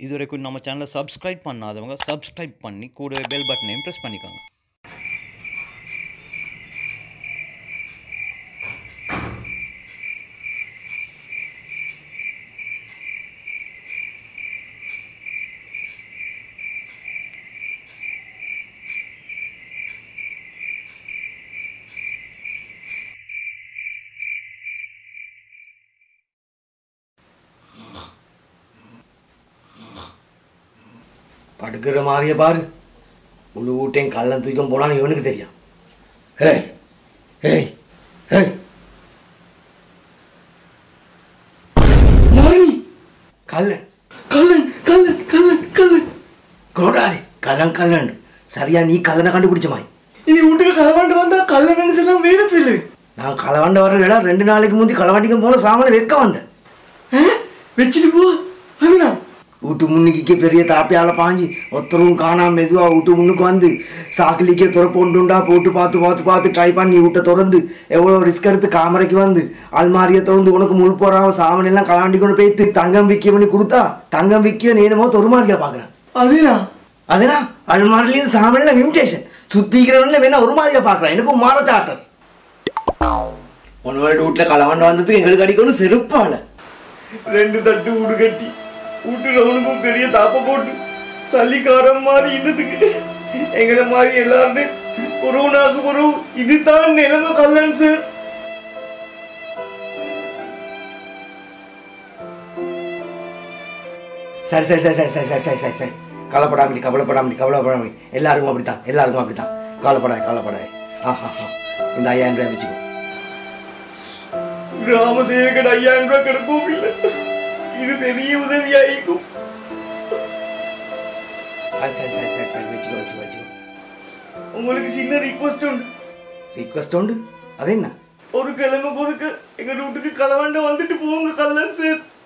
இது வரைக்கும் நம்ம சேனலை சப்ஸ்கிரைப் பண்ணாதவங்க சப்ஸ்கிரைப் பண்ணி கூடவே பெல் பட்டனையும் ப்ரெஸ் பண்ணிக்கோங்க படுக்கிற மாதிரியே பாரு முழு வீட்டையும் கள்ளம் தூக்கம் போனான்னு இவனுக்கு தெரியும் ஏய் ஏய் ஏய் நாரணி கல்லன் கல்லன் கல்லன் கல்லன் கல்லன் கோடாரி கல்லன் கல்லன் சரியா நீ கல்லனை கண்டுபிடிச்ச மாதிரி இனி வீட்டுக்கு களவாண்டு வந்தா கல்ல எல்லாம் வேடத்தில் நான் களவாண்ட வரலடா ரெண்டு நாளைக்கு முந்தி களவாண்டிக்கும் போன சாமான வைக்க வந்தேன் வச்சுட்டு போ அதுதான் வீட்டு முன்னுக்கு பெரிய தாப்பியால பாஞ்சு ஒருத்தரும் காணாம மெதுவா வீட்டு முன்னுக்கு வந்து சாக்கிலிக்கே துறப்பு உண்டுண்டா போட்டு பார்த்து பார்த்து பார்த்து ட்ரை பண்ணி வீட்டை திறந்து எவ்வளோ ரிஸ்க் எடுத்து காமரைக்கு வந்து அல்மாரியை திறந்து உனக்கு முள் போறாம சாமன் எல்லாம் கலாண்டி கொண்டு போய்த்து தங்கம் விற்க பண்ணி கொடுத்தா தங்கம் விற்க நேனமோ தொருமாரிக்கா பார்க்குறேன் அதுதான் அதுனா அல்மாரிலையும் சாமன்ல இன்விடேஷன் சுத்திக்கிறவன்ல வேணா ஒரு மாதிரியா பார்க்குறேன் எனக்கும் மாற சாட்டர் உன்னோட வீட்டில் களவாண்டு வந்ததுக்கு எங்களுக்கு அடிக்கணும் செருப்பால ரெண்டு தட்டு வீடு கட்டி வீட்டு ரவுனுக்கும் பெரிய தாப்ப போட்டு சல்லிக்காரம் மாதிரி இன்னதுக்கு எங்களை மாதிரி எல்லாருமே கொரோனாக்கு பொறவு இதுதான் நிலைமை கல்லன் சார் சரி சரி சரி சரி சரி சரி சரி சரி சரி கவலைப்படாமடி கவலைப்படாமடி கவலைப்படாமடி எல்லாருக்கும் அப்படித்தான் எல்லாருக்கும் அப்படித்தான் கவலைப்படாது கவலைப்படாது ஆஹா ஆ இந்த ஐயாயிரம் ரூபாய் வச்சுக்கோ கிராம சேவகன் ஐயாயிரம் ரூபாய் கிடக்கும் இல்லை இது பெரிய உதவியாயிருக்கும் சரி சரி சரி சரி சரி வச்சுக்கோ வச்சுக்கோ வச்சுக்கோ உங்களுக்கு சின்ன ரிக்வஸ்ட் உண்டு ரிக்வஸ்ட் உண்டு அது என்ன ஒரு கிழமை பொறுக்க எங்க வீட்டுக்கு களவாண்ட வந்துட்டு போங்க கல்லன் சார்